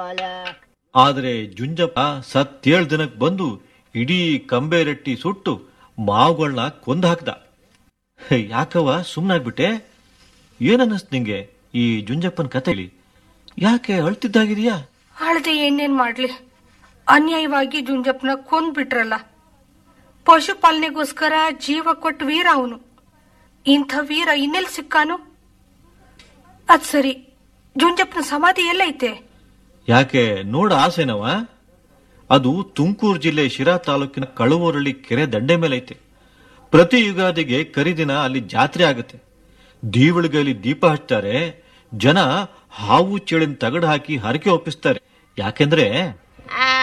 ಆದರೆ ಜುಂಜಪ್ಪ ಸತ್ತೇಳು ದಿನಕ್ಕೆ ಬಂದು ಇಡೀ ಕಂಬೆ ರಟ್ಟಿ ಸುಟ್ಟು ಮಾವುಗಳನ್ನ ಕೊಂದು ಹಾಕ್ದ ಹೇ, ಯಾಕವ್ವ ಸುಮ್ಮನಾಗ್ಬಿಟ್ಟೆ ಏನನ್ನಿಸ್ತು ನಿಂಗೆ ಈ ಜುಂಜಪ್ಪನ ಕಥೆಲಿ ಯಾಕೆ ಅಳ್ತಿದ್ದಾಗಿದೆಯಾ ಅಳ್ದೆ ಏನೇನ್ ಮಾಡ್ಲಿ ಅನ್ಯಾಯವಾಗಿ ಜುಂಜಪ್ಪನ ಕೊಂದ್ ಬಿಟ್ರಲ್ಲ ಪಶುಪಾಲನೆಗೋಸ್ಕರ ಜೀವ ಕೊಟ್ಟ ವೀರ ಅವನು ಇಂಥ ವೀರ ಇನ್ನೆಲ್ ಸಿಕ್ಕಾನು ಅದ್ ಸರಿ ಜುಂಜಪ್ಪನ ಸಮಾಧಿ ಎಲ್ಲೈತೆ ಯಾಕೆ ನೋಡ ಆಸೆನವ ಅದು ತುಮಕೂರು ಜಿಲ್ಲೆ ಶಿರಾ ತಾಲೂಕಿನ ಕಳುವರಳ್ಳಿ ಕೆರೆ ದಂಡೆ ಮೇಲೆ ಐತೆ ಪ್ರತಿ ಯುಗಾದಿಗೆ ಕರಿದಿನ ಅಲ್ಲಿ ಜಾತ್ರೆ ಆಗುತ್ತೆ ದೀವಳಿಗೆಯಲ್ಲಿ ದೀಪ ಹಚ್ತಾರೆ ಜನ ಹಾವು ಚೇಳಿನ ತಗಡು ಹಾಕಿ ಹರಕೆ ಒಪ್ಪಿಸ್ತಾರೆ ಯಾಕೆಂದ್ರೆ